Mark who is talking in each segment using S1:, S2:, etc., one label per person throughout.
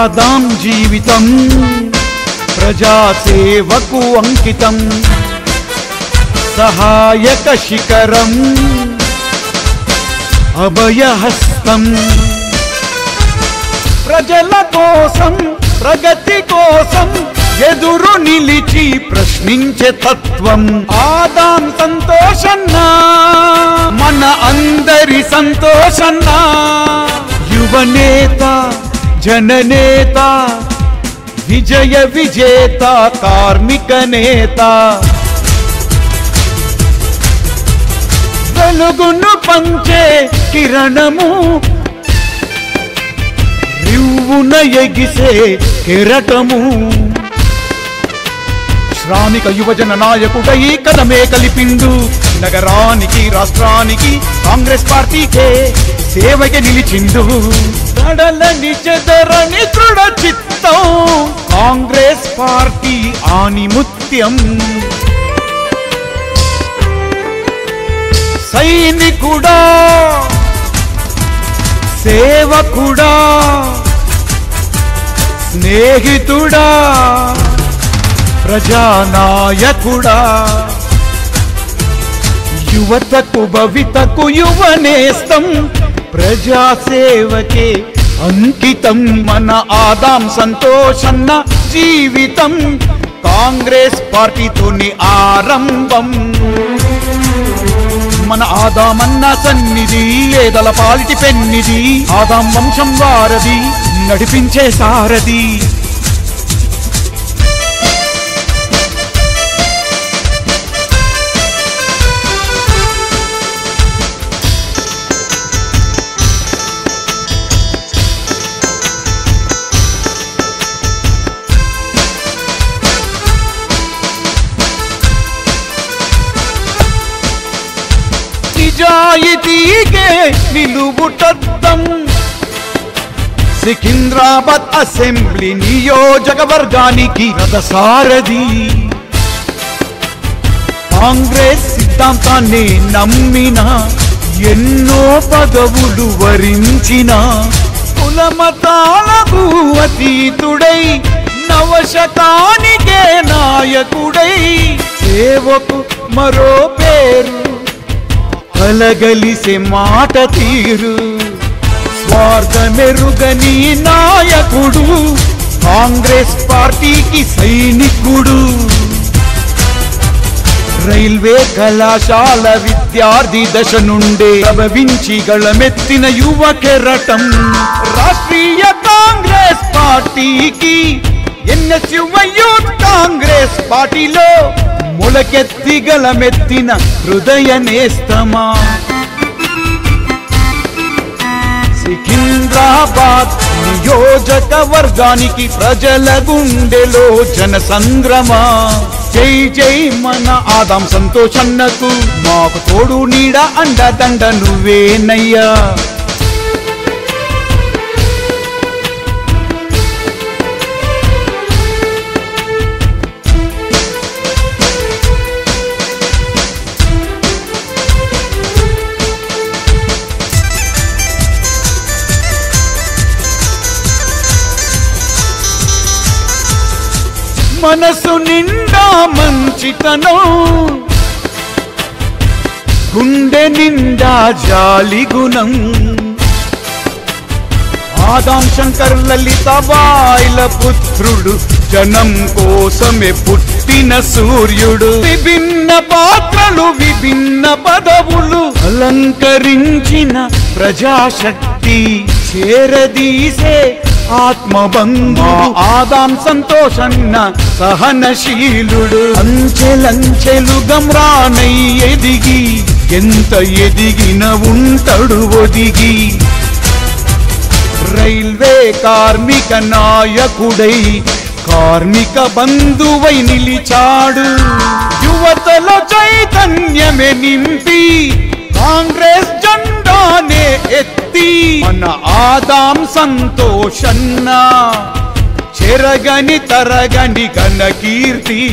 S1: ఆదాం జీవితం ప్రజాసేవకు అంకితం సహాయక శిఖరం అభయహస్తం ప్రజల కోసం ప్రగతి కోసం ఎదురు నిలిచి ప్రశ్నించే తత్వం ఆదాం సంతోషన్న మన అందరి సంతోషన్న యువనేత జననేత విజయ విజేత కార్మిక నేత వెలుగును పంచే కిరణము రివ్వున ఎగిసే కెరటము శ్రామిక యువజన నాయకుడై కదమే కలిపిండు నగరానికి రాష్ట్రానికి కాంగ్రెస్ పార్టీకే సేవకి నిలిచిండు కడలని చెదరని దృఢ చిత్తం కాంగ్రెస్ పార్టీ ఆనిముత్యం సైనికుడా సేవకుడా స్నేహితుడా ప్రజానాయకుడా యువతకు భవితకు యువనేస్తం ప్రజాసేవకే అంకితం మన ఆదాం సంతోషన్న జీవితం కాంగ్రెస్ పార్టీతోని ఆరంభం మన ఆదామన్న సన్నిధి ఏదల పాలిటి పెన్నిది ఆదాం వంశం వారది నడిపించే సారథి నిజాయితీకే నిలువుటద్దం సికింద్రాబాద్ అసెంబ్లీ నియోజకవర్గానికి రథసారథి కాంగ్రెస్ సిద్ధాంతాన్ని నమ్మిన ఎన్నో పదవులు వరించిన కులమతాలకు అతీతుడై నవశతానికే నాయకుడై సేవకు మరో పేరు కలగలిసే మాట తీరు స్వార్థమెరుగని నాయకుడు కాంగ్రెస్ పార్టీకి సైనికుడు రైల్వే కళాశాల విద్యార్థి దశ నుండే ప్రభవించి గళమెత్తిన యువ కెరటం రాష్ట్రీయ కాంగ్రెస్ పార్టీకి ఎన్ఎస్ యువ యూత్ కాంగ్రెస్ పార్టీలో మొలకెత్తి గళమెత్తిన హృదయ నేస్తమా సికింద్రాబాద్ నియోజకవర్గానికి ప్రజల గుండెలో జన సంగ్రమా జై జై మన ఆదాం సంతోషన్నకు మాకు తోడు నీడ అండదండ నువ్వేనయ్యా మనసు నిండా మంచితనం గుండె నిండా జాలి గుణం ఆదాం శంకర్ లలిత బాయిల పుత్రుడు జనం కోసమే పుట్టిన సూర్యుడు విభిన్న పాత్రలు విభిన్న పదవులు అలంకరించిన ప్రజాశక్తి చేరదీసే ఆత్మబంధు ఆదాం సంతోషన్న సహనశీలుడు అంచెలంచెలు గమ్రానై ఎదిగి ఎంత ఎదిగిన ఉంటడు ఒదిగి రైల్వే కార్మిక నాయకుడై కార్మిక బంధువై నిలిచాడు యువతలో చైతన్యమే నింపి కాంగ్రెస్ జెండానే ఎత్తి మన ఆదాం సంతోషన్న చెరగని తరగని ఘన కీర్తి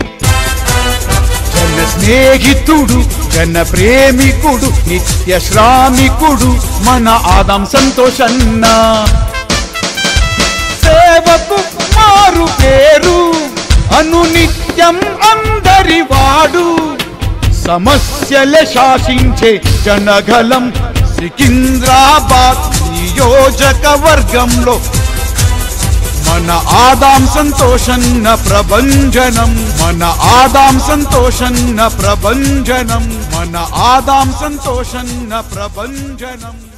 S1: జన స్నేహితుడు జన ప్రేమికుడు నిత్య శ్రామికుడు మన ఆదాం సంతోషన్న సేవకు మారు పేరు అనునిత్యం అందరి వాడు సమస్యలే శాసించే జనగలం సికింద్రాబాద్ నియోజకవర్గంలో మన ఆదాం సంతోషన్న ప్రభంజనం మన ఆదాం సంతోషన్న ప్రభంజనం మన ఆదాం సంతోషన్న ప్రభంజనం